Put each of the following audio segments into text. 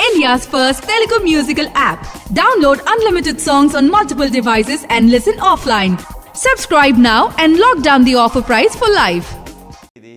India's first Telugu musical app. Download unlimited songs on multiple devices and listen offline. Subscribe now and lock down the offer price for life. ఇది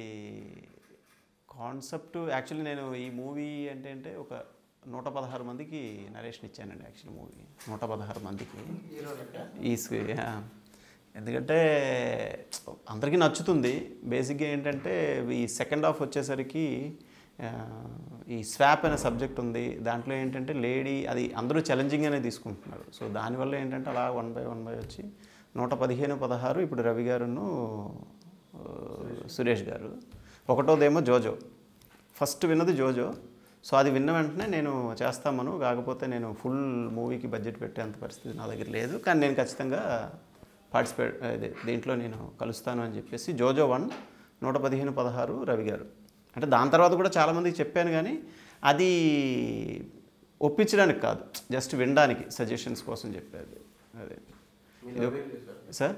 concept actually నేను ఈ movie అంటే అంటే ఒక నూట పదహారు మందికి నరేషన్ ఇచ్చానండి యాక్చువల్లీ మూవీ నూట పదహారు మందికి ఈ స్క్రీ- యా. ఎందుకంటే అందరికీ నచ్చుతుంది బేసిక్గా ఏంటంటే ఈ సెకండ్ హాఫ్ వచ్చేసరికి ఆ, ఈ స్వాప్ అనే సబ్జెక్ట్ ఉంది దాంట్లో ఏంటంటే లేడీ అది అందరూ ఛాలెంజింగ్గానే తీసుకుంటున్నారు సో దానివల్ల ఏంటంటే అలా వన్ బై వన్ బై వచ్చి నూట పదిహేను పదహారు ఇప్పుడు రవి గారును ఆ, సురేష్ గారు ఒకటోదేమో జోజో ఫస్ట్ విన్నది జోజో సో అది విన్న వెంటనే నేను చేస్తామను కాకపోతే నేను ఫుల్ మూవీకి బడ్జెట్ పెట్టేంత పరిస్థితి నా దగ్గర లేదు కానీ నేను ఖచ్చితంగా పార్టిసిపేట్ అదే దీంట్లో నేను కలుస్తాను అని చెప్పేసి జోజో వన్ నూట పదిహేను పదహారు రవి గారు అంటే దాని తర్వాత కూడా చాలామందికి చెప్పాను కానీ అది ఒప్పించడానికి కాదు జస్ట్ వినడానికి సజెషన్స్ కోసం చెప్పేది అదే ఇది ఒక- సార్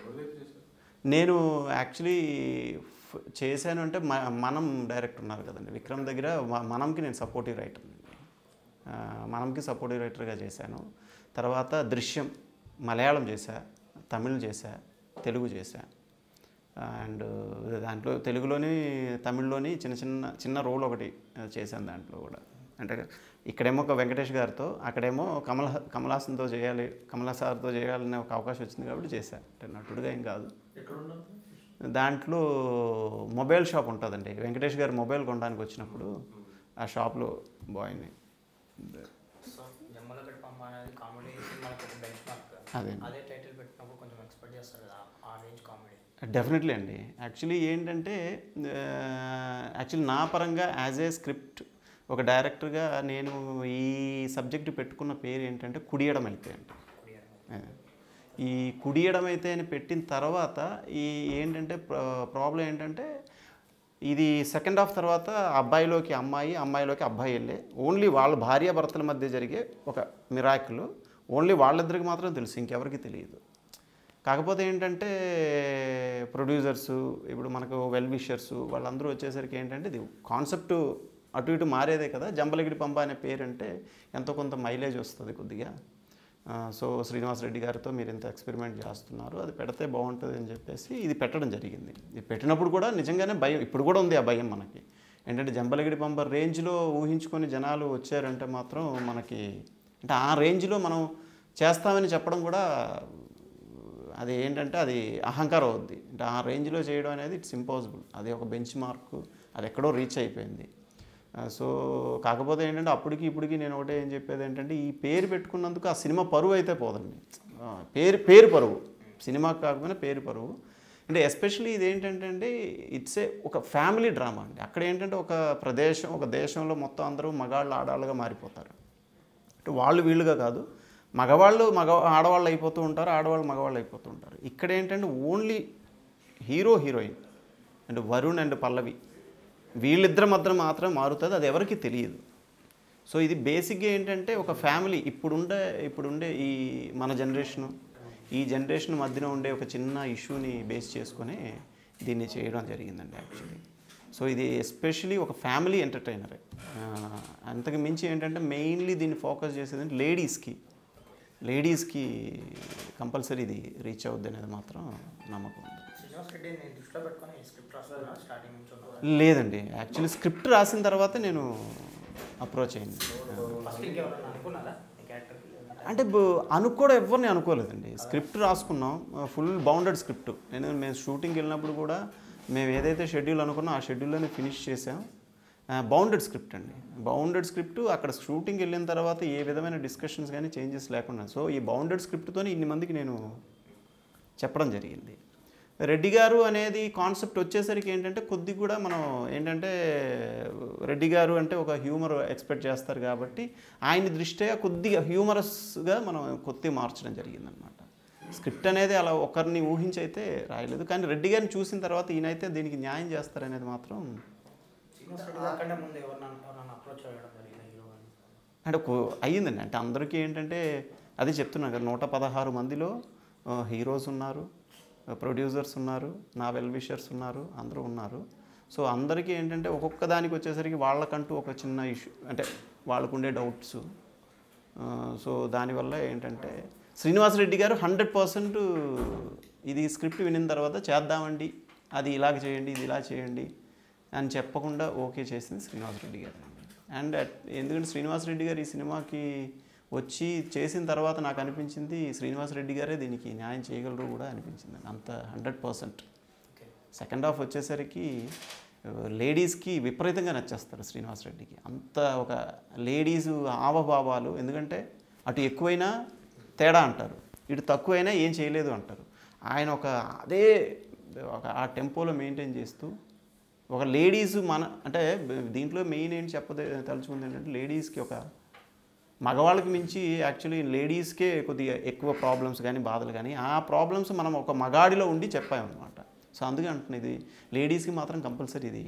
నేను యాక్చువల్లీ ఫ్- చేశాను అంటే మ- మనం డైరెక్టర్ ఉన్నారు కదండి విక్రమ్ దగ్గర మ- మనంకి నేను సపోర్టివ్ రైటర్ మనంకి సపోర్టివ్ రైటర్గా చేశాను తర్వాత దృశ్యం మలయాళం చేశా తమిళ్ చేశా తెలుగు చేశా అండ్ దాంట్లో తెలుగులోని తమిళ్లోని చిన్న చిన్న చిన్న రోల్ ఒకటి ఆ, చేశాను దాంట్లో కూడా అంటే ఇక్కడేమో ఒక వెంకటేష్ గారితో అక్కడేమో కమల్ హ- కమల్ హాసన్తో చేయాలి కమల్ సార్తో చేయాలనే ఒక అవకాశం వచ్చింది కాబట్టి చేశాను అంటే నటుడుగా ఏం కాదు దాంట్లో మొబైల్ షాప్ ఉంటుందండి వెంకటేష్ గారు మొబైల్ కొనడానికి వచ్చినప్పుడు ఆ షాప్లో బాయ్ని సో జమ్మలగడ్డ పంప అనేది కామెడీ సినిమాకి ఒక బెంచ్ మార్క్ అదే. అదే టైటిల్ పెట్టినప్పుడు కొంచెం ఎక్స్పెక్ట్ చేస్తారు కదా ఆ రేంజ్ కామెడీ డెఫినెట్లీ అండి యాక్చువల్లీ ఏంటంటే యాక్చువల్లీ నా పరంగా యాజ్ ఏ స్క్రిప్ట్ ఒక డైరెక్టర్గా నేను ఈ సబ్జెక్ట్ పెట్టుకున్న పేరు ఏంటంటే కుడియడం అయితే అండి అదే. ఈ కుడియడం అయితే అని పెట్టిన తర్వాత ఈ ఏంటంటే ప్రాబ్లం ఏంటంటే ఇది సెకండ్ హాఫ్ తర్వాత అబ్బాయిలోకి అమ్మాయి అమ్మాయిలోకి అబ్బాయి వెళ్ళే ఓన్లీ వాళ్ళ భార్యాభర్తల మధ్య జరిగే ఒక మిరాకులు ఓన్లీ వాళ్ళిద్దరికి మాత్రం తెలుసు ఇంకెవరికి తెలియదు కాకపోతే ఏంటంటే ప్రొడ్యూసర్స్ ఇప్పుడు మనకు వెల్ విషర్స్ వాళ్ళందరూ వచ్చేసరికి ఏంటంటే ఇది కాన్సెప్ట్ అటు ఇటు మారేదే కదా జంబలగిరి పంప అనే పేరు అంటే ఎంతో కొంత మైలేజ్ వస్తుంది కొద్దిగా ఆ, సో శ్రీనివాస్ రెడ్డి గారితో మీరు ఇంత ఎక్స్పెరిమెంట్ చేస్తున్నారు అది పెడితే బాగుంటుంది అని చెప్పేసి ఇది పెట్టడం జరిగింది ఇది పెట్టినప్పుడు కూడా నిజంగానే భయం ఇప్పుడు కూడా ఉంది ఆ భయం మనకి ఏంటంటే జంబలగిరి పంప రేంజ్లో ఊహించుకొని జనాలు వచ్చారంటే మాత్రం మనకి అంటే ఆ రేంజ్లో మనం చేస్తామని చెప్పడం కూడా అది ఏంటంటే అది అహంకారం అవుద్ది అంటే ఆ రేంజ్లో చేయడం అనేది ఇట్స్ ఇంపాసిబుల్ అది ఒక బెంచ్ మార్క్ అది ఎక్కడో రీచ్ అయిపోయింది ఆ, సో కాకపోతే ఏంటంటే అప్పటికి ఇప్పటికి నేను ఒకటే ఏం చెప్పేది ఏంటంటే ఈ పేరు పెట్టుకున్నందుకు ఆ సినిమా పరువు అయితే పోదండి ఆ, పేరు పేరు పరువు సినిమా కాకపోయినా పేరు పరువు అంటే ఎస్పెషలీ ఇది ఏంటంటే అండి ఇట్స్ ఏ ఒక ఫ్యామిలీ డ్రామా అండి అక్కడ ఏంటంటే ఒక ప్రదేశం ఒక దేశంలో మొత్తం అందరూ మగాళ్ళు ఆడాళ్ళుగా మారిపోతారు అంటే వాళ్ళు వీళ్ళుగా కాదు మగవాళ్ళు మగ ఆడవాళ్ళు అయిపోతూ ఉంటారు ఆడవాళ్ళు మగవాళ్ళు అయిపోతూ ఉంటారు ఇక్కడ ఏంటంటే only hero heroine and Varun and Pallavi వీళ్ళిద్దరి మధ్య మాత్రం మారుతుంది అది ఎవరికి తెలియదు సో ఇది బేసిక్గా ఏంటంటే ఒక ఫ్యామిలీ ఇప్పుడుండే ఇప్పుడుండే ఈ మన జనరేషను ఈ జనరేషన్ మధ్యన ఉండే ఒక చిన్న ఇష్యూని బేస్ చేసుకొని దీన్ని చేయడం జరిగిందండి యాక్చువల్లీ సో ఇది ఎస్పెషలీ ఒక ఫ్యామిలీ ఎంటర్టైనరే అంతకు మించి ఏంటంటే మెయిన్లీ దీన్ని ఫోకస్ చేసేది అంటే లేడీస్కి లేడీస్కి కంపల్సరీ ఇది రీచ్ అవుద్ది అనేది మాత్రం నమ్మకం ఉంది శ్రీనివాస్ రెడ్డి నేను దృష్టిలో పెట్టుకొని స్క్రిప్ట్ రాస్తున్నా స్టార్టింగ్ నుంచి ఉన్నా లేదండి యాక్చువల్లీ స్క్రిప్ట్ రాసిన తర్వాతే నేను అప్రోచ్ అయింది ఫస్ట్ ఇంకెవరన్నా అనుకున్నారా ఈ క్యారెక్టర్ అంటే బ- అనుకోవడం ఎవరిని అనుకోలేదండి స్క్రిప్ట్ రాసుకున్నాం ఫుల్ బౌండెడ్ స్క్రిప్ట్ నేను మేము షూటింగ్కి వెళ్ళినప్పుడు కూడా మేము ఏదైతే షెడ్యూల్ అనుకున్నాం ఆ షెడ్యూల్లోనే ఫినిష్ చేసాం బౌండెడ్ స్క్రిప్ట్ అండి బౌండెడ్ స్క్రిప్ట్ అక్కడ షూటింగ్ వెళ్ళిన తర్వాత ఏ విధమైన డిస్కషన్స్ కానీ చేంజెస్ లేకుండా సో ఈ బౌండెడ్ స్క్రిప్ట్తోనే ఇన్ని మందికి నేను చెప్పడం జరిగింది రెడ్డి గారు అనేది కాన్సెప్ట్ వచ్చేసరికి ఏంటంటే కొద్ది కూడా మనం ఏంటంటే రెడ్డి గారు అంటే ఒక హ్యూమర్ ఎక్స్పెక్ట్ చేస్తారు కాబట్టి ఆయన దృష్ట్యా కొద్దిగా హ్యూమరస్గా మనం కొద్దిగా మార్చడం జరిగిందనమాట స్క్రిప్ట్ అనేది అలా ఒకరిని ఊహించి అయితే రాయలేదు కానీ రెడ్డి గారిని చూసిన తర్వాత ఈయనైతే దీనికి న్యాయం చేస్తారనేది మాత్రం శ్రీనివాస్ రెడ్డి దాకంటే ముందు ఎవరన్నా ఎవరన్నా అప్రోచ్ అవ్వడం జరిగింది హీరో అని అంటే కొ- అయ్యిందండి అంటే అందరికీ ఏంటంటే అది చెప్తున్నాను కదా నూట పదహారు మందిలో హీరోస్ ఉన్నారు ప్రొడ్యూసర్స్ ఉన్నారు నా వెల్ విషర్స్ ఉన్నారు అందరూ ఉన్నారు సో అందరికీ ఏంటంటే ఒక్కొక్క దానికి వచ్చేసరికి వాళ్ళకంటూ ఒక చిన్న ఇష్యూ అంటే వాళ్ళకుండే డౌట్స్ సో దానివల్ల ఏంటంటే శ్రీనివాసరెడ్డి గారు హండ్రెడ్ పర్సెంట్ ఇది స్క్రిప్ట్ వినిన తర్వాత చేద్దామండి అది ఇలాగ చేయండి ఇది ఇలా చేయండి అని చెప్పకుండా ఓకే చేసింది శ్రీనివాసరెడ్డి గారు అండ్ ఎందుకంటే శ్రీనివాసరెడ్డి గారు ఈ సినిమాకి వచ్చి చేసిన తర్వాత నాకు అనిపించింది శ్రీనివాసరెడ్డి గారే దీనికి న్యాయం చేయగలరు కూడా అనిపించింది అంత hundred percent okay second half వచ్చేసరికి లేడీస్కి విపరీతంగా నచ్చేస్తారు శ్రీనివాసరెడ్డికి అంత ఒక లేడీస్ ఆవభావాలు ఎందుకంటే అటు ఎక్కువైనా తేడా అంటారు ఇటు తక్కువైనా ఏం చేయలేదు అంటారు ఆయన ఒక అదే ఒక ఆ టెంపోలో మెయింటైన్ చేస్తూ ఒక లేడీస్ మన అంటే దీంట్లో మెయిన్ ఏంటి చెప్పదే తలుచుకుంది ఏంటంటే లేడీస్కి ఒక మగవాళ్ళకి మించి యాక్చువల్లీ లేడీస్కే కొద్దిగా ఎక్కువ ప్రాబ్లమ్స్ కానీ బాధలు కానీ ఆ ప్రాబ్లమ్స్ మనం ఒక మగాడిలో ఉండి చెప్పామన్నమాట సో అందుకే అంటున్నా ఇది లేడీస్కి మాత్రం కంపల్సరీ ఇది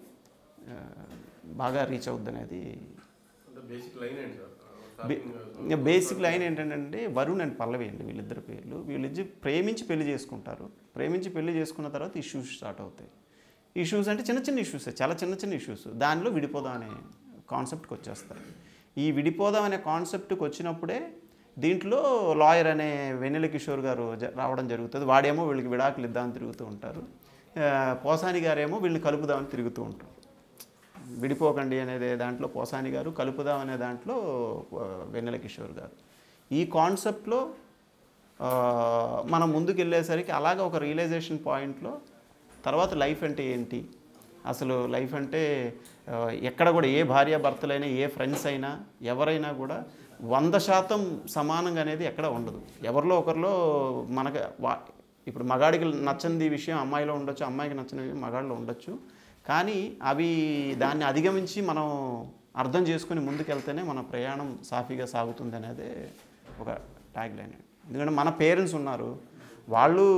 ఆ, బాగా రీచ్ అవుద్ది అనేది అంటే బేసిక్ లైన్ ఏంటి సార్ బే- ఇంకా బేసిక్ లైన్ ఏంటంటే వరుణ్ అండ్ పల్లవి అండి వీళ్ళిద్దరు పేర్లు వీళ్ళిద్దరు ప్రేమించి పెళ్లి చేసుకుంటారు ప్రేమించి పెళ్లి చేసుకున్న తర్వాత ఇష్యూస్ స్టార్ట్ అవుతాయి ఇష్యూస్ అంటే చిన్న చిన్న ఇష్యూస్ చాలా చిన్న చిన్న ఇష్యూస్ దానిలో విడిపోదాం అనే కాన్సెప్ట్కి వచ్చేస్తారు ఈ విడిపోదాం అనే కాన్సెప్ట్కి వచ్చినప్పుడే దీంట్లో లాయర్ అనే వెన్నెల కిషోర్ గారు జ- రావడం జరుగుతుంది వాడేమో వీళ్ళకి విడాకులు ఇద్దామని తిరుగుతూ ఉంటారు ఆ, పోసాని గారేమో వీళ్ళని కలుపుదామని తిరుగుతూ ఉంటారు విడిపోకండి అనేది దాంట్లో పోసాని గారు కలుపుదాం అనే దాంట్లో ఆ, వెన్నెల కిషోర్ గారు ఈ కాన్సెప్ట్లో ఆ, మనం ముందుకు వెళ్ళేసరికి అలాగ ఒక రియలైజేషన్ పాయింట్లో తర్వాత లైఫ్ అంటే ఏంటి అసలు లైఫ్ అంటే ఆ, ఎక్కడ కూడా ఏ భార్య భర్తలైనా ఏ ఫ్రెండ్స్ అయినా ఎవరైనా కూడా వంద శాతం సమానంగా అనేది ఎక్కడ ఉండదు ఎవరిలో ఒకరిలో మనకు వా ఇప్పుడు మగాడికి నచ్చని విషయం అమ్మాయిలో ఉండొచ్చు అమ్మాయికి నచ్చని విషయం మగాడిలో ఉండొచ్చు కానీ అవి దాన్ని అధిగమించి మనం అర్థం చేసుకుని ముందుకెళ్తేనే మన ప్రయాణం సాఫీగా సాగుతుంది అనేది ఒక ట్యాగ్ లైన్ ఎందుకంటే మన పేరెంట్స్ ఉన్నారు వాళ్ళు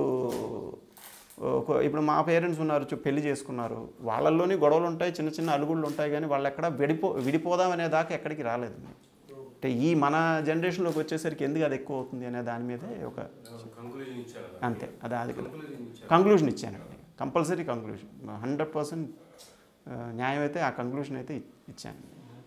ఒక- ఇప్పుడు మా పేరెంట్స్ ఉన్నారు చూ- పెళ్లి చేసుకున్నారు వాళ్ళల్లోని గొడవలు ఉంటాయి చిన్న చిన్న అలుగుళ్ళు ఉంటాయి కానీ వాళ్ళు ఎక్కడ విడిపో విడిపోదామనే దాకా ఎక్కడికి రాలేదు అంటే ఈ మన జనరేషన్లోకి వచ్చేసరికి ఎందుకు అది ఎక్కువ అవుతుంది అనే దాని మీదే ఒక కంక్లూజన్ ఇచ్చారు కదా అంతే అది అది కంక్లూజన్ ఇచ్చారు కంక్లూజన్ ఇచ్చానండి కంపల్సరీ కంక్లూజన్ హండ్రెడ్ పర్సెంట్ న్యాయం అయితే ఆ కంక్లూజన్ అయితే ఇ- ఇచ్చాను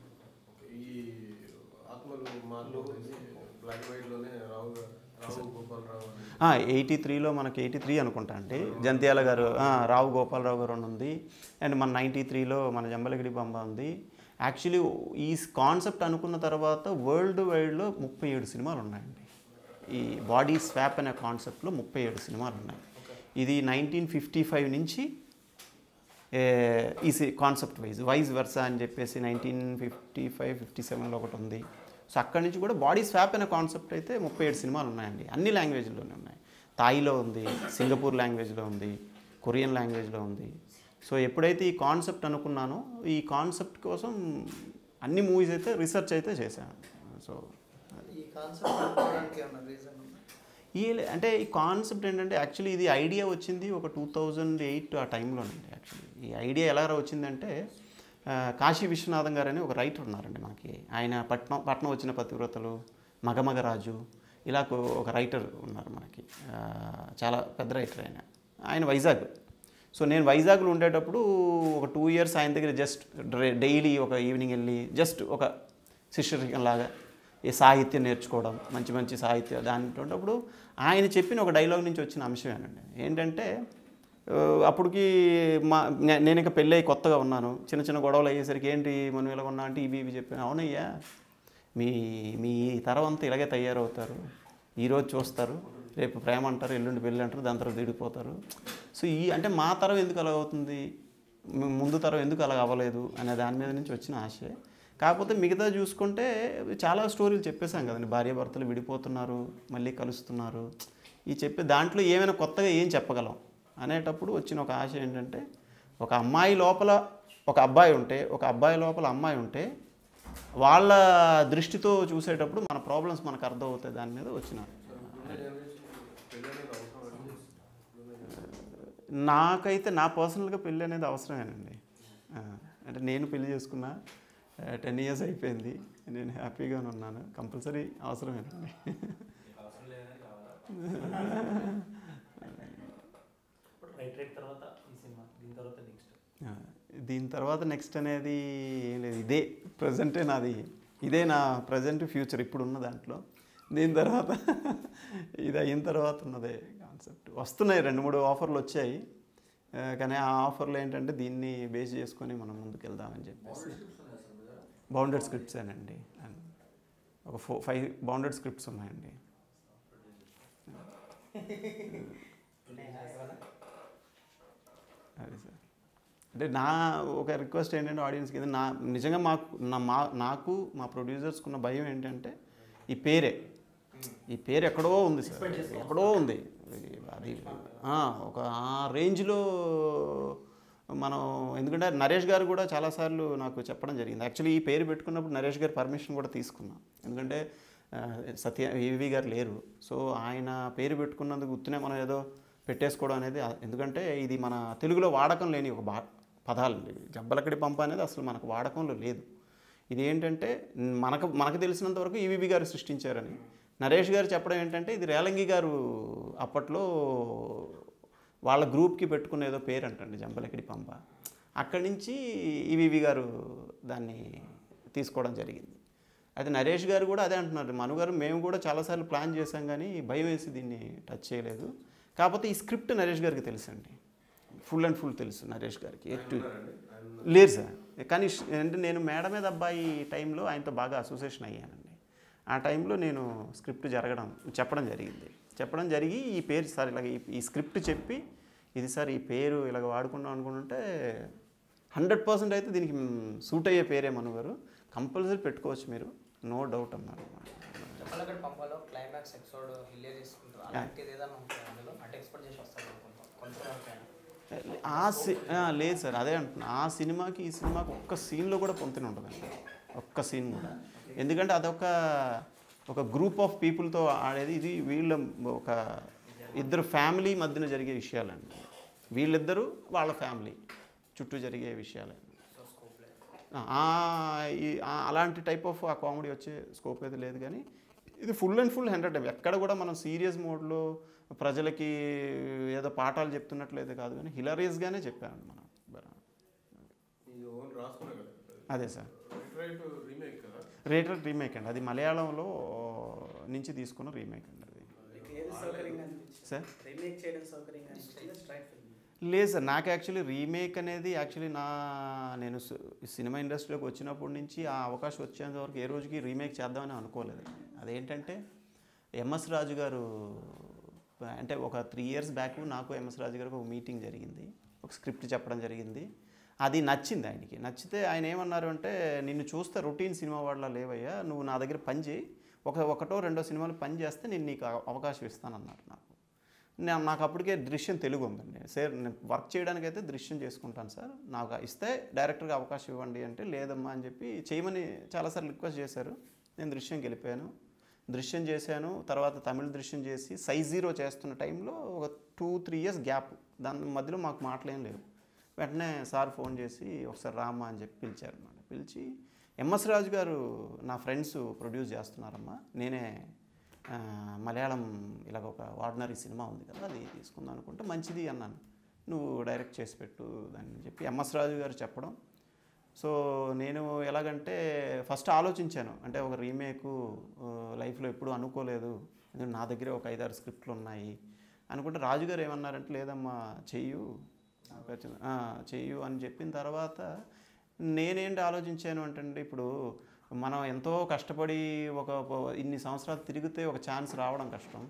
ఈ ఆత్మలు మార్లు బ్లాక్ అండ్ వైట్ లోనే రావు గా- రావు గోపాలరావు అని ఎయిటీ త్రీలో మనకి ఎయిటీ త్రీ అనుకుంటా అండి జంత్యాల గారు ఆ, రావు గోపాలరావు గారు అని ఉంది అండ్ మన నైంటీ త్రీలో మన జంబలగిరి బొమ్మ ఉంది యాక్చువల్లీ ఈ కాన్సెప్ట్ అనుకున్న తర్వాత వరల్డ్ వైడ్లో ముప్పై ఏడు సినిమాలు ఉన్నాయండి ఈ బాడీ స్వాప్ అనే కాన్సెప్ట్లో ముప్పై ఏడు సినిమాలు ఉన్నాయి ఇది నైన్టీన్ ఫిఫ్టీ ఫైవ్ నుంచి ఏ, ఈ కాన్సెప్ట్ వైజ్ వైజ్ వర్సా అని చెప్పేసి నైన్టీన్ ఫిఫ్టీ ఫైవ్ ఫిఫ్టీ సెవెన్లో ఒకటి ఉంది సో అక్కడి నుంచి కూడా బాడీ స్వాప్ అనే కాన్సెప్ట్ అయితే ముప్పై ఏడు సినిమాలు ఉన్నాయండి అన్ని లాంగ్వేజ్లోనే ఉన్నాయి తాయిలో ఉంది సింగపూర్ లాంగ్వేజ్లో ఉంది కొరియన్ లాంగ్వేజ్లో ఉంది సో ఎప్పుడైతే ఈ కాన్సెప్ట్ అనుకున్నానో ఈ కాన్సెప్ట్ కోసం అన్ని మూవీస్ అయితే రీసెర్చ్ అయితే చేశాను సో ఈ కాన్సెప్ట్ అనుకోవడానికి ఏమన్నా రీజన్ ఉందా ఈ అంటే ఈ కాన్సెప్ట్ ఏంటంటే యాక్చువల్లీ ఇది ఐడియా వచ్చింది ఒక టూ థౌజండ్ ఎయిట్ ఆ టైంలోనండి యాక్చువల్లీ ఈ ఐడియా ఎలా వచ్చిందంటే ఆ, కాశీ విశ్వనాథం గారు అని ఒక రైటర్ ఉన్నారండి మనకి ఆయన పట్నం పట్నం వచ్చిన పతివ్రతలు మగమగరాజు ఇలా ఒక- ఒక రైటర్ ఉన్నారు మనకి ఆ, చాలా పెద్ద రైటర్ ఆయన ఆయన వైజాగ్ సో నేను వైజాగ్లో ఉండేటప్పుడు ఒక టూ ఇయర్స్ ఆయన దగ్గర జస్ట్ డైలీ ఒక ఈవినింగ్ వెళ్ళి జస్ట్ ఒక శిష్యరికం లాగా ఈ సాహిత్యం నేర్చుకోవడం మంచి మంచి సాహిత్యం దాంట్లో ఆయన చెప్పిన ఒక డైలాగ్ నుంచి వచ్చిన అంశమేనండి ఏంటంటే ఆ, అప్పటికి మా నే- నేను ఇంకా పెళ్ళి అయ్యి కొత్తగా ఉన్నాను చిన్న చిన్న గొడవలు అయ్యేసరికి ఏంటి మనం ఇలా ఉన్నా అంటే ఇవి ఇవి చెప్పాను అవునయ్యా మీ మీ తరం అంతా ఇలాగే తయారవుతారు ఈరోజు చూస్తారు రేపు ప్రేమ అంటారు ఎల్లుండి పెళ్ళి అంటారు దాని తర్వాత విడిపోతారు సో ఈ అంటే మా తరం ఎందుకు అలా అవుతుంది ము- ముందు తరం ఎందుకు అలా అవ్వలేదు అనే దాని మీద నుంచి వచ్చిన ఆశే కాకపోతే మిగతా చూసుకుంటే చాలా స్టోరీలు చెప్పేశాం కదండి భార్యాభర్తలు విడిపోతున్నారు మళ్ళీ కలుస్తున్నారు ఈ చెప్పే దాంట్లో ఏమైనా కొత్తగా ఏం చెప్పగలం అనేటప్పుడు వచ్చిన ఒక ఆశ ఏంటంటే ఒక అమ్మాయి లోపల ఒక అబ్బాయి ఉంటే ఒక అబ్బాయి లోపల అమ్మాయి ఉంటే వాళ్ళ దృష్టితో చూసేటప్పుడు మన ప్రాబ్లమ్స్ మనకు అర్థం అవుతాయి దాని మీద వచ్చిన నాకైతే నా పర్సనల్గా పెళ్ళి అనేది అవసరమేనండి ఆ, అంటే నేను పెళ్లి చేసుకున్నా టెన్ ఇయర్స్ అయిపోయింది నేను హ్యాపీగానే ఉన్నాను కంపల్సరీ అవసరమేనండి ఇప్పుడు రైట్ రైట్ తర్వాత ఈ సినిమా దీని తర్వాత నెక్స్ట్ ఆ, దీని తర్వాత నెక్స్ట్ అనేది ఏం లేదు ఇదే ప్రజెంటే నాది ఇదే నా ప్రజెంట్ ఫ్యూచర్ ఇప్పుడు ఉన్న దాంట్లో దీని తర్వాత ఇది అయిన తర్వాత ఉన్నదే కాన్సెప్ట్ వస్తున్నాయి రెండు మూడు ఆఫర్లు వచ్చాయి ఆ, కానీ ఆ ఆఫర్లు ఏంటంటే దీన్ని బేస్ చేసుకొని మనం ముందుకు వెళ్దామని చెప్పేసి బౌండెడ్ స్క్రిప్ట్స్ అండి ఒక ఫోర్ ఫైవ్ బౌండెడ్ స్క్రిప్ట్స్ ఉన్నాయండి అది సార్ అంటే నా ఒక రిక్వెస్ట్ ఏంటంటే ఆడియన్స్ కింద నా నిజంగా మాకు నా మా నాకు మా ప్రొడ్యూసర్స్కి ఉన్న భయం ఏంటంటే ఈ పేరే ఈ పేరు ఎక్కడో ఉంది సార్ ఎక్కడో ఉంది అది ఆ, ఒక ఆ రేంజ్లో మనం ఎందుకంటే నరేష్ గారు కూడా చాలాసార్లు నాకు చెప్పడం జరిగింది యాక్చువల్లీ ఈ పేరు పెట్టుకున్నప్పుడు నరేష్ గారి పర్మిషన్ కూడా తీసుకున్నాం ఎందుకంటే ఆ, సత్య ఈవి గారు లేరు సో ఆయన పేరు పెట్టుకున్నందుకు గుర్తునే మనం ఏదో పెట్టేసుకోవడం అనేది ఆ- ఎందుకంటే ఇది మన తెలుగులో వాడకం లేని ఒక బా పదాలండి జబ్బలకడి పంప అనేది అసలు మనకు వాడకంలో లేదు ఇది ఏంటంటే మనకు మనకు తెలిసినంత వరకు ఈవీబీ గారు సృష్టించారని నరేష్ గారు చెప్పడం ఏంటంటే ఇది రేలంగి గారు అప్పట్లో వాళ్ళ గ్రూప్కి పెట్టుకున్న ఏదో పేరు అంటండి జంబలకిడి పంప అక్కడి నుంచి ఈవీవి గారు దాన్ని తీసుకోవడం జరిగింది అయితే నరేష్ గారు కూడా అదే అంటున్నారు మను గారు మేము కూడా చాలాసార్లు ప్లాన్ చేశాం కానీ భయం వేసి దీన్ని టచ్ చేయలేదు కాకపోతే ఈ స్క్రిప్ట్ నరేష్ గారికి తెలుసండి ఫుల్ అండ్ ఫుల్ తెలుసు నరేష్ గారికి ఎటు లేరు సార్ కానీ ష్- అంటే నేను మేడ మీద అబ్బాయి టైంలో ఆయనతో బాగా అసోసియేషన్ అయ్యానండి ఆ టైంలో నేను స్క్రిప్ట్ జరగడం చెప్పడం జరిగింది చెప్పడం జరిగి ఈ పేరు సార్ ఇలాగ ఈ- ఈ స్క్రిప్ట్ చెప్పి ఇది సార్ ఈ పేరు ఇలాగ వాడుకుందాం అనుకుంటుంటే హండ్రెడ్ పర్సెంట్ అయితే దీనికి సూట్ అయ్యే పేరే మను గారు కంపల్సరీ పెట్టుకోవచ్చు మీరు నో డౌట్ అన్నారు చెప్పలగడ పంపలో క్లైమాక్స్ ఎపిసోడ్ హిలేరియస్ తీసుకుంటారు అలాంటిది ఏదైనా ఉంటుంది అందులో అంటే ఎక్స్పెక్ట్ చేసి వస్తారు అనుకుంటాం కొంచెం ఆ సి ఆ, లేదు సార్ అదే అంటున్నా ఆ సినిమాకి ఈ సినిమాకి ఒక్క సీన్లో కూడా పొంతన ఉండదండి ఒక్క సీన్ కూడా ఎందుకంటే అదొక ఒక గ్రూప్ ఆఫ్ పీపుల్తో ఆడేది ఇది వీళ్ళ ఒక ఇద్దరు ఫ్యామిలీ మధ్యన జరిగే విషయాలండి వీళ్ళిద్దరూ వాళ్ళ ఫ్యామిలీ చుట్టూ జరిగే విషయాలండి ఆ, ఈ- ఆ, అలాంటి టైప్ ఆఫ్ ఆ కామెడీ వచ్చే స్కోప్ అయితే లేదు కానీ ఇది ఫుల్ అండ్ ఫుల్ హండ్రెడ్ ఎక్కడ కూడా మనం సీరియస్ మోడ్లో ప్రజలకి ఏదో పాఠాలు చెప్తున్నట్లయితే కాదు కానీ హిలరియస్గానే చెప్పాను మనం ఇది ఓన్ రాసుకున్నా కదా అదే సార్ రైట్ రీమేక్ కదా రేటర్ రీమేక్ అండి అది మలయాళంలో నుంచి తీసుకున్న రీమేక్ అండి అది మీకు ఏది సౌకర్యంగా అనిపించింది సార్ రీమేక్ చేయడం సౌకర్యంగా అనిపించింది స్ట్రైట్ ఫిల్మ్ లేదు సార్ నాకు యాక్చువల్లీ రీమేక్ అనేది యాక్చువల్లీ నా నేను సి- సినిమా ఇండస్ట్రీలోకి వచ్చినప్పటి నుంచి ఆ అవకాశం వచ్చేంత వరకు ఏ రోజుకి రీమేక్ చేద్దామని అనుకోలేదు అదేంటంటే ఎంఎస్ రాజు గారు అంటే ఒక త్రీ ఇయర్స్ బ్యాక్ నాకు ఎంఎస్ రాజు గారికి ఒక మీటింగ్ జరిగింది ఒక స్క్రిప్ట్ చెప్పడం జరిగింది అది నచ్చింది ఆయనకి నచ్చితే ఆయన ఏమన్నారు అంటే నిన్ను చూస్తే రొటీన్ సినిమా వాళ్ళ లేవయ్యా నువ్వు నా దగ్గర పని చేయి ఒక ఒకటో రెండో సినిమాలు పని చేస్తే నేను నీకు అవ- అవకాశం ఇస్తానన్నారు నాకు నేను నాకు అప్పటికే దృశ్యం తెలుగు ఉందండి సార్ నేను వర్క్ చేయడానికైతే దృశ్యం చేసుకుంటాను సార్ నాకు ఇస్తే డైరెక్టర్గా అవకాశం ఇవ్వండి అంటే లేదమ్మా అని చెప్పి చేయమని చాలాసార్లు రిక్వెస్ట్ చేశారు నేను దృశ్యంకి వెళ్ళిపోయాను దృశ్యం చేశాను తర్వాత తమిళ దృశ్యం చేసి సైజ్ జీరో చేస్తున్న టైంలో ఒక టూ త్రీ ఇయర్స్ గ్యాప్ దాని మధ్యలో మాకు మాటలేం లేవు వెంటనే సార్ ఫోన్ చేసి ఒకసారి రామ్మా అని చెప్పి పిలిచారు అన్నమాట పిలిచి ఎంఎస్ రాజు గారు నా ఫ్రెండ్స్ ప్రొడ్యూస్ చేస్తున్నారమ్మా నేనే ఆ, మలయాళం ఇలాగ ఒక ఆర్డినరీ సినిమా ఉంది కదా అది తీసుకుందాం అనుకుంటే మంచిది అన్నాను నువ్వు డైరెక్ట్ చేసి పెట్టు దాన్ని చెప్పి ఎంఎస్ రాజు గారు చెప్పడం సో నేను ఎలాగంటే ఫస్ట్ ఆలోచించాను అంటే ఒక రీమేకు లైఫ్లో ఎప్పుడూ అనుకోలేదు ఎందుకంటే నా దగ్గర ఒక ఐదారు స్క్రిప్ట్లు ఉన్నాయి అనుకుంటే రాజుగారు ఏమన్నారంటే లేదమ్మా చెయ్యు ఆ, చెయ్యు అని చెప్పిన తర్వాత నేనేంటి ఆలోచించాను అంటే ఇప్పుడు మనం ఎంతో కష్టపడి ఒక ఒక ఇన్ని సంవత్సరాలు తిరిగితే ఒక ఛాన్స్ రావడం కష్టం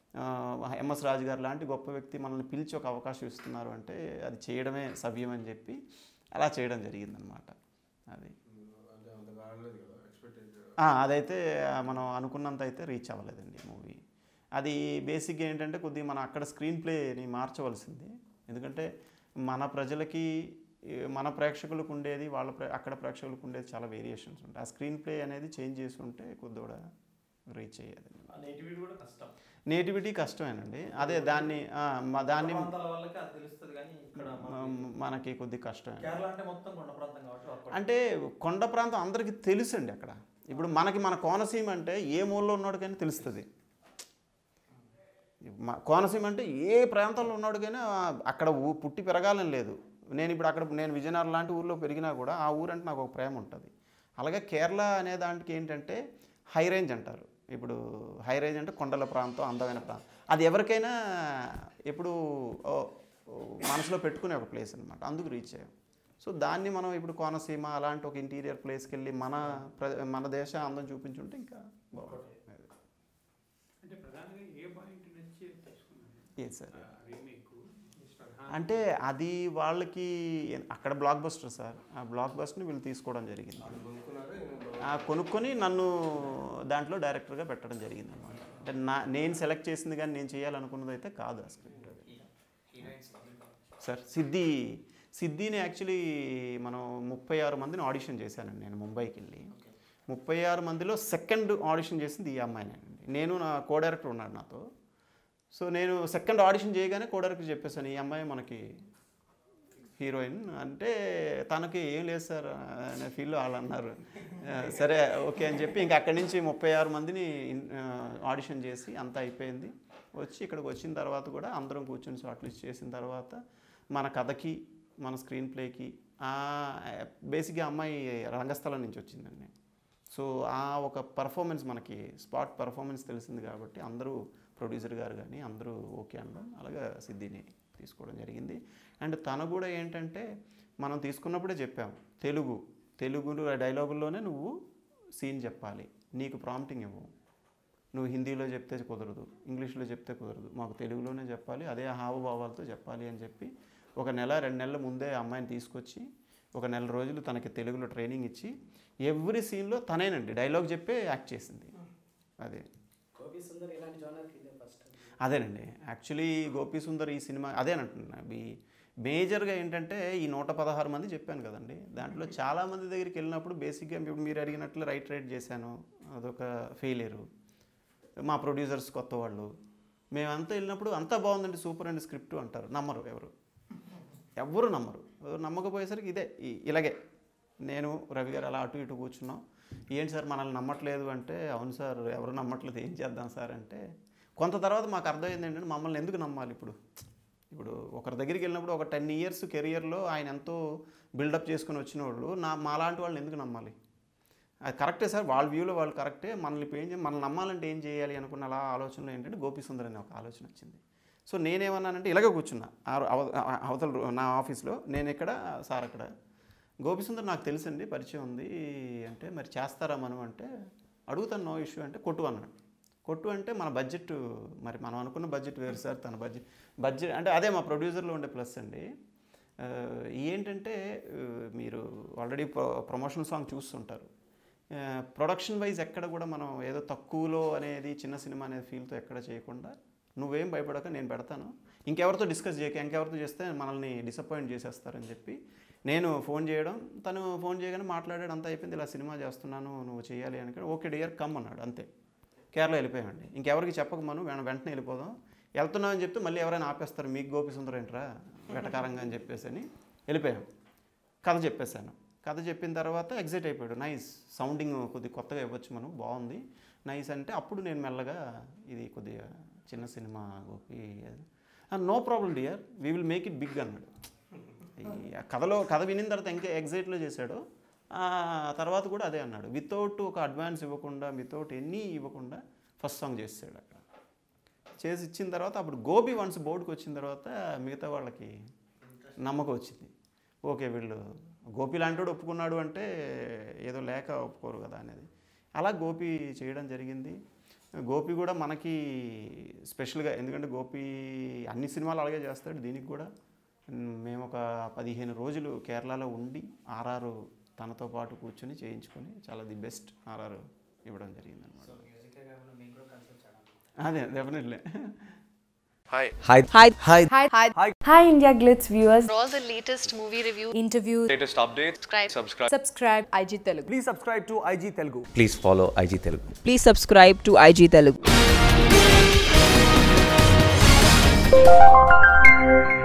ఆ, ఎంఎస్ రాజు గారు లాంటి గొప్ప వ్యక్తి మనల్ని పిలిచి ఒక అవకాశం ఇస్తున్నారు అంటే అది చేయడమే సవ్యం అని చెప్పి అలా చేయడం జరిగిందనమాట అది అంటే అంత కాలేదు కదా ఎక్స్పెక్టెడ్ ఆ, అదైతే ఆ, మనం అనుకున్నంత అయితే రీచ్ అవ్వలేదండి మూవీ అది బేసిక్గా ఏంటంటే కొద్దిగా మనం అక్కడ స్క్రీన్ ప్లేని మార్చవలసింది ఎందుకంటే మన ప్రజలకి ఈ, మన ప్రేక్షకులకు ఉండేది వాళ్ళ ప్రే అక్కడ ప్రేక్షకులకు ఉండేది చాలా వేరియేషన్స్ ఉంటాయి ఆ స్క్రీన్ ప్లే అనేది చేంజ్ చేసి ఉంటే కొద్దిగా రీచ్ అయ్యేది నేటివిటీ కూడా కష్టం నేటివిటీ కష్టమేనండి అదే దాన్ని ఆ, మ- దాన్ని ప్రాంతాల వాళ్ళకి అది తెలుస్తుంది కానీ ఇక్కడ మనకి మ- మనకి కొద్ది కష్టమే కేరళ అంటే మొత్తం కొండ ప్రాంతం కాబట్టి వర్కౌట్ అంటే కొండ ప్రాంతం అందరికీ తెలుసండి అక్కడ ఇప్పుడు మనకి మన కోనసీమ అంటే ఏ మూలలో ఉన్నాడుకైనా తెలుస్తుంది మ- కోనసీమ అంటే ఏ ప్రాంతంలో ఉన్నాడుకైనా అక్కడ ఊ- పుట్టి పెరగాలని లేదు నేను ఇప్పుడు అక్కడ నేను విజయనగరం లాంటి ఊర్లో పెరిగినా కూడా ఆ ఊరు అంటే నాకు ఒక ప్రేమ ఉంటుంది అలాగే కేరళ అనే దానికి ఏంటంటే హై రేంజ్ అంటారు ఇప్పుడు హై రేంజ్ అంటే కొండల ప్రాంతం అందమైన ప్రాంతం అది ఎవరికైనా ఎప్పుడు ఓ, ఓ, మనసులో పెట్టుకునే ఒక ప్లేస్ అనమాట అందుకు రీచ్ అయ్యాం సో దాన్ని మనం ఇప్పుడు కోనసీమ అలాంటి ఒక ఇంటీరియర్ ప్లేస్కి వెళ్ళి మన ప్ర మన దేశ అందం చూపించుంటే ఇంకా బాగుంటుంది అంటే ప్రధానంగా ఏ పాయింట్ నుంచి తెలుసుకున్నాను ఏ సార్ రీమేక్ అంటే అది వాళ్ళకి అక్కడ బ్లాక్ బస్టర్ సార్ ఆ బ్లాక్ బస్టర్ని వీళ్ళు తీసుకోవడం జరిగింది ఆ కొనుక్కొని నన్ను దాంట్లో డైరెక్టర్గా పెట్టడం జరిగింది అనమాట అంటే నా నేను సెలెక్ట్ చేసింది కానీ నేను చేయాలనుకున్నది అయితే కాదు ఆ స్క్రిప్ట్ అది హీరోయిన్స్ సార్ సిద్ధి సిద్ధిని యాక్చువల్లీ మనం ముప్పై ఆరు మందిని ఆడిషన్ చేశానండి నేను ముంబైకి వెళ్ళి ముప్పై ఆరు మందిలో సెకండ్ ఆడిషన్ చేసింది ఈ అమ్మాయినేనండి నేను నా కో డైరెక్టర్ ఉన్నాడు నాతో సో నేను సెకండ్ ఆడిషన్ చేయగానే కో డైరెక్టర్ చెప్పేశాను ఈ అమ్మాయి మనకి హీరోయిన్ అంటే తనకి ఏం లేదు సార్ అనే ఫీల్ వాళ్ళు అన్నారు ఆ, సరే ఓకే అని చెప్పి ఇంకా అక్కడి నుంచి ముప్పై ఆరు మందిని ఆడిషన్ చేసి అంతా అయిపోయింది వచ్చి ఇక్కడికి వచ్చిన తర్వాత కూడా అందరం కూర్చొని షార్ట్ లిస్ట్ చేసిన తర్వాత మన కథకి మన స్క్రీన్ ప్లేకి బేసిక్గా అమ్మాయి రంగస్థలం నుంచి వచ్చిందండి సో ఆ ఒక పర్ఫార్మెన్స్ మనకి స్పాట్ పర్ఫార్మెన్స్ తెలిసింది కాబట్టి అందరూ ప్రొడ్యూసర్ గారు కానీ అందరూ ఓకే అనడం అలాగా సిద్ధిని తీసుకోవడం జరిగింది అండ్ తను కూడా ఏంటంటే మనం తీసుకున్నప్పుడే చెప్పాం తెలుగు తెలుగులో డైలాగుల్లోనే నువ్వు సీన్ చెప్పాలి నీకు ప్రాంప్టింగ్ ఇవ్వవు నువ్వు హిందీలో చెప్తే కుదరదు ఇంగ్లీష్లో చెప్తే కుదరదు మాకు తెలుగులోనే చెప్పాలి అదే హావభావాలతో చెప్పాలి అని చెప్పి ఒక నెల రెండు నెలల ముందే ఆ అమ్మాయిని తీసుకొచ్చి ఒక నెల రోజులు తనకి తెలుగులో ట్రైనింగ్ ఇచ్చి ఎవ్రీ సీన్లో తనేనండి డైలాగ్ చెప్పే యాక్ట్ చేసింది అదే గోపి సుందర్ ఇలాంటి జోనర్కి ఇదే ఫస్ట్ అదేనండి యాక్చువల్లీ గోపీ సుందర్ ఈ సినిమా అదేనంటున్నా ఈ మేజర్గా ఏంటంటే ఈ నూట పదహారు మంది చెప్పాను కదండి దాంట్లో చాలామంది దగ్గరికి వెళ్ళినప్పుడు బేసిక్గా ఇప్పుడు మీరు అడిగినట్లు రైట్ రైట్ చేశాను అదొక ఫెయిలియరు మా ప్రొడ్యూసర్స్ కొత్త వాళ్ళు మేమంతా వెళ్ళినప్పుడు అంతా బాగుందండి సూపర్ అండి స్క్రిప్ట్ అంటారు నమ్మరు ఎవరు ఎవ్వరు నమ్మరు ఎవరు నమ్మకపోయేసరికి ఇదే ఈ- ఇలాగే నేను రవి గారు అలా అటు ఇటు కూర్చున్నాం ఏంటి సార్ మనల్ని నమ్మట్లేదు అంటే అవును సార్ ఎవరు నమ్మట్లేదు ఏం చేద్దాం సార్ అంటే కొంత తర్వాత మాకు అర్థమైంది ఏంటంటే మమ్మల్ని ఎందుకు నమ్మాలి ఇప్పుడు ఇప్పుడు ఒకరి దగ్గరికి వెళ్ళినప్పుడు ఒక టెన్ ఇయర్స్ కెరియర్లో ఆయన ఎంతో బిల్డప్ చేసుకుని వచ్చిన వాళ్ళు నా మాలాంటి వాళ్ళని ఎందుకు నమ్మాలి అది కరెక్టే సార్ వాళ్ళ వ్యూలో వాళ్ళు కరెక్టే మనల్ని ఇప్పుడు ఏం చేయాలి మనల్ని నమ్మాలంటే ఏం చేయాలి అనుకున్న అలా ఆలోచనలో ఏంటంటే గోపి సుందర్ అనే ఒక ఆలోచన వచ్చింది సో నేనేమన్నానంటే ఇలాగే కూర్చున్నా ఆ రో- అవ- అవ- అవతల రో- నా ఆఫీస్లో నేను ఇక్కడ సార్ అక్కడ గోపి సుందర్ నాకు తెలుసండి పరిచయం ఉంది అంటే మరి చేస్తారా మనం అంటే అడుగుతాను నో ఇష్యూ అంటే కొట్టు అన్నాడు కొట్టు అంటే మన బడ్జెట్ మరి మనం అనుకున్న బడ్జెట్ వేరు సార్ తన బడ్జెట్ బడ్జెట్ అంటే అదే మా ప్రొడ్యూసర్లో ఉండే ప్లస్ అండి ఆ, ఏంటంటే ఆ, మీరు ఆల్రెడీ ప్రో ప్రమోషనల్ సాంగ్ చూస్తుంటారు ప్రొడక్షన్ వైజ్ ఎక్కడ కూడా మనం ఏదో తక్కువలో అనేది చిన్న సినిమా అనేది ఫీల్తో ఎక్కడ చేయకుండా నువ్వేం భయపడక నేను పెడతాను ఇంకెవరితో డిస్కస్ చేయక ఇంకెవరితో చేస్తే మనల్ని డిసప్పాయింట్ చేసేస్తారని చెప్పి నేను ఫోన్ చేయడం తను ఫోన్ చేయగానే మాట్లాడాడు అంతా అయిపోయింది ఇలా సినిమా చేస్తున్నాను నువ్వు చేయాలి అని ఓకే డియర్ కమ్ అన్నాడు అంతే కేరళ వెళ్ళిపోయామండి ఇంకెవరికి చెప్పక మనం వెన- వెంటనే వెళ్ళిపోదాం వెళ్తున్నాం అని చెప్తే మళ్ళీ ఎవరైనా ఆపేస్తారు మీకు గోపి సుందరం ఏంట్రా వెటకారంగా అని చెప్పేసి అని వెళ్ళిపోయాం కథ చెప్పేశాను కథ చెప్పిన తర్వాత ఎగ్జైట్ అయిపోయాడు నైస్ సౌండింగ్ కొద్ది కొత్తగా ఇవ్వచ్చు మనం బాగుంది నైస్ అంటే అప్పుడు నేను మెల్లగా ఇది కొద్దిగా చిన్న సినిమా Gopi no problem dear we will make it big అన్నాడు ఈ కథలో కథ వినిన తర్వాత ఇంకా ఎగ్జైట్లో చేశాడు ఆ తర్వాత కూడా అదే అన్నాడు వితౌట్ ఒక అడ్వాన్స్ ఇవ్వకుండా వితౌట్ ఎనీ ఇవ్వకుండా ఫస్ట్ సాంగ్ చేసాడు అక్కడ చేసి ఇచ్చిన తర్వాత అప్పుడు గోపి వన్స్ బోర్డుకి వచ్చిన తర్వాత మిగతా వాళ్ళకి నమ్మకం వచ్చింది ఓకే వీళ్ళు గోపి లాంటి ఒప్పుకున్నాడు అంటే ఏదో లేక ఒప్పుకోరు కదా అనేది అలా గోపి చేయడం జరిగింది గోపి కూడా మనకి స్పెషల్గా ఎందుకంటే గోపి అన్ని సినిమాలు అలాగే చేస్తాడు దీనికి కూడా మ్, మేము ఒక పదిహేను రోజులు కేరళలో ఉండి ఆర్ఆర్ తనతో పాటు కూర్చొని చేయించుకొని చాలా ది బెస్ట్ ఆర్ఆర్ ఇవ్వడం జరిగింది అనమాట సో మ్యూజిక్ కాకుండా మీకు కూడా కన్సల్ట్ చేయడం అదే definitely Hi. Hi. Hi. Hi. Hi, India Glitz viewers. For all the latest movie reviews, Interviews. Latest updates. subscribe. Subscribe. Subscribe IG Telugu. Please subscribe to IG Telugu. Please follow IG Telugu. Please subscribe to IG Telugu.